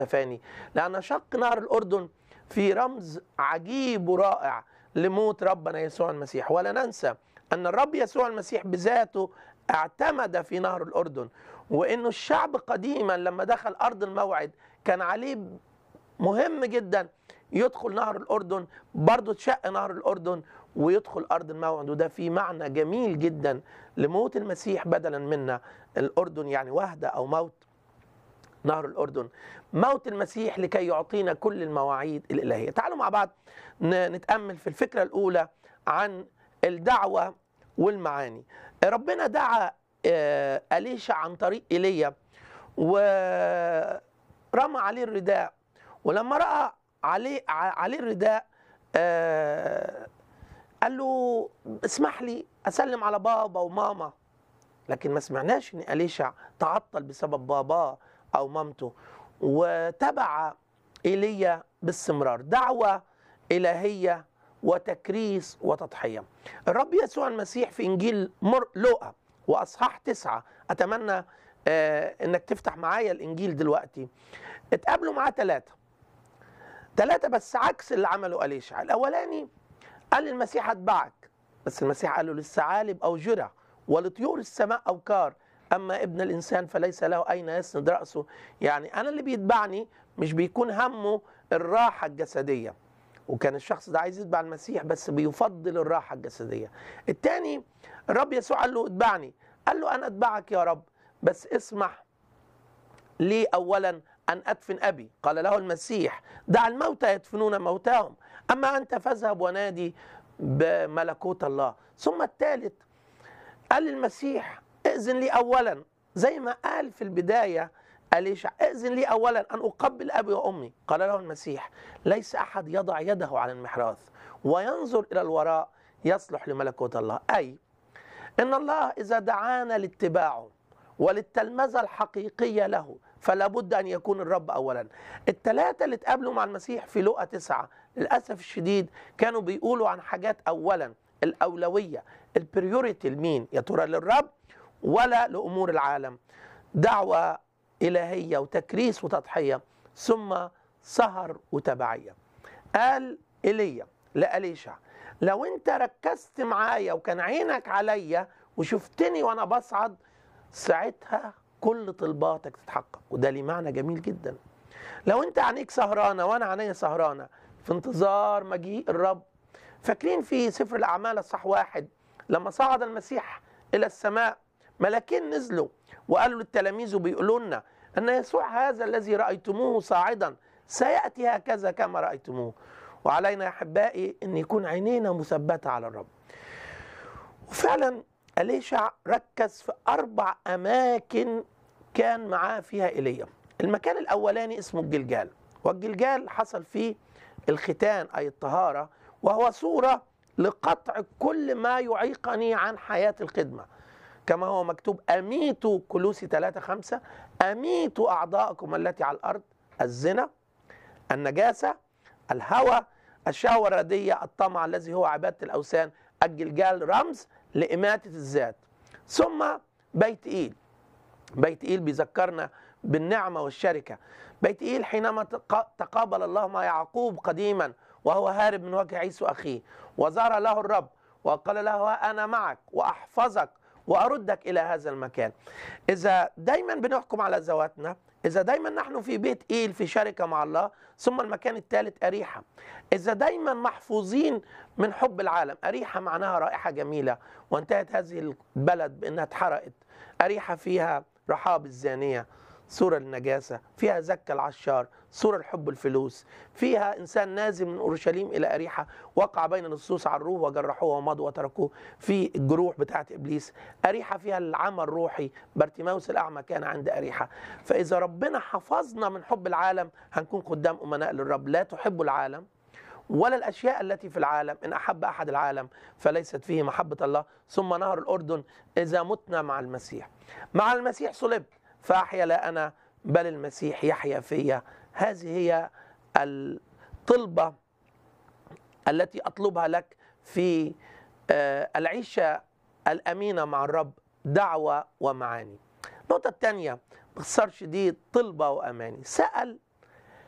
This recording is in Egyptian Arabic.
فاني لأن شق نهر الأردن في رمز عجيب ورائع لموت ربنا يسوع المسيح ولا ننسى أن الرب يسوع المسيح بذاته اعتمد في نهر الأردن وأنه الشعب قديما لما دخل أرض الموعد كان عليه مهم جدا يدخل نهر الأردن برضه تشق نهر الأردن ويدخل أرض الموعد وده في معنى جميل جدا لموت المسيح بدلا منا الأردن يعني وهدة أو موت نهر الأردن موت المسيح لكي يعطينا كل المواعيد الإلهية تعالوا مع بعض نتأمل في الفكرة الأولى عن الدعوة والمعاني ربنا دعا أليشع عن طريق إيليا ورمى عليه الرداء ولما رأى عليه عليه الرداء قال له اسمح لي أسلم على بابا وماما لكن ما سمعناش ان أليشع تعطل بسبب باباه او مامته وتبع ايليا باستمرار دعوه الهيه وتكريس وتضحيه. الرب يسوع المسيح في انجيل مر لوقا واصحاح تسعه اتمنى آه انك تفتح معايا الانجيل دلوقتي. اتقابلوا معاه ثلاثه. ثلاثه بس عكس اللي عمله اليشع، الاولاني قال للمسيح اتبعك بس المسيح قال له للثعالب او جرع ولطيور السماء اوكار اما ابن الانسان فليس له اين يسند راسه يعني انا اللي بيتبعني مش بيكون همه الراحه الجسديه وكان الشخص ده عايز يتبع المسيح بس بيفضل الراحه الجسديه الثاني الرب يسوع قال له اتبعني قال له انا اتبعك يا رب بس اسمح لي اولا ان ادفن ابي قال له المسيح دع الموتى يدفنون موتاهم اما انت فاذهب ونادي بملكوت الله ثم الثالث قال المسيح ائذن لي اولا زي ما قال في البدايه أليشع ائذن لي اولا ان اقبل ابي وامي قال له المسيح ليس احد يضع يده على المحراث وينظر الى الوراء يصلح لملكوت الله اي ان الله اذا دعانا لاتباعه وللتلمذه الحقيقيه له فلا بد ان يكون الرب اولا الثلاثه اللي اتقابلوا مع المسيح في لقا تسعة للاسف الشديد كانوا بيقولوا عن حاجات اولا الاولويه البريوريتي لمين يا ترى للرب ولا لامور العالم دعوه الهيه وتكريس وتضحيه ثم سهر وتبعيه قال ايليا لاليشع لو انت ركزت معايا وكان عينك عليا وشفتني وانا بصعد ساعتها كل طلباتك تتحقق وده ليه معنى جميل جدا لو انت عينيك سهرانه وانا عينيا سهرانه في انتظار مجيء الرب فاكرين في سفر الاعمال الصح واحد لما صعد المسيح الى السماء ملاكين نزلوا وقالوا للتلاميذ وبيقولوا لنا ان يسوع هذا الذي رايتموه صاعدا سياتي هكذا كما رايتموه وعلينا يا احبائي ان يكون عينينا مثبته على الرب وفعلا أليشع ركز في أربع أماكن كان معاه فيها إيليا المكان الأولاني اسمه الجلجال والجلجال حصل فيه الختان أي الطهارة وهو صورة لقطع كل ما يعيقني عن حياة الخدمة كما هو مكتوب أميتوا كلوسي 3 5 أميتوا أعضاءكم التي على الأرض الزنا النجاسة الهوى الشهوة الردية الطمع الذي هو عبادة الأوثان الجلجال رمز لإماتة الذات ثم بيت إيل بيت إيل بيذكرنا بالنعمة والشركة بيت إيل حينما تقابل الله مع يعقوب قديما وهو هارب من وجه عيسو أخيه وزار له الرب وقال له أنا معك وأحفظك وأردك إلى هذا المكان إذا دايما بنحكم على ذواتنا إذا دايما نحن في بيت إيل في شركة مع الله ثم المكان الثالث أريحة إذا دايما محفوظين من حب العالم أريحة معناها رائحة جميلة وانتهت هذه البلد بأنها اتحرقت أريحة فيها رحاب الزانية صورة النجاسة فيها زكى العشار صورة الحب الفلوس فيها إنسان نازل من أورشليم إلى أريحة وقع بين نصوص عروه وجرحوه ومضوا وتركوه في الجروح بتاعة إبليس أريحة فيها العمى الروحي بارتيماوس الأعمى كان عند أريحة فإذا ربنا حفظنا من حب العالم هنكون قدام أمناء للرب لا تحب العالم ولا الأشياء التي في العالم إن أحب أحد العالم فليست فيه محبة الله ثم نهر الأردن إذا متنا مع المسيح مع المسيح صلبت فأحيا لا أنا بل المسيح يحيا فيا هذه هي الطلبة التي أطلبها لك في العيشة الأمينة مع الرب دعوة ومعاني النقطة الثانية باختصار شديد طلبة وأماني سأل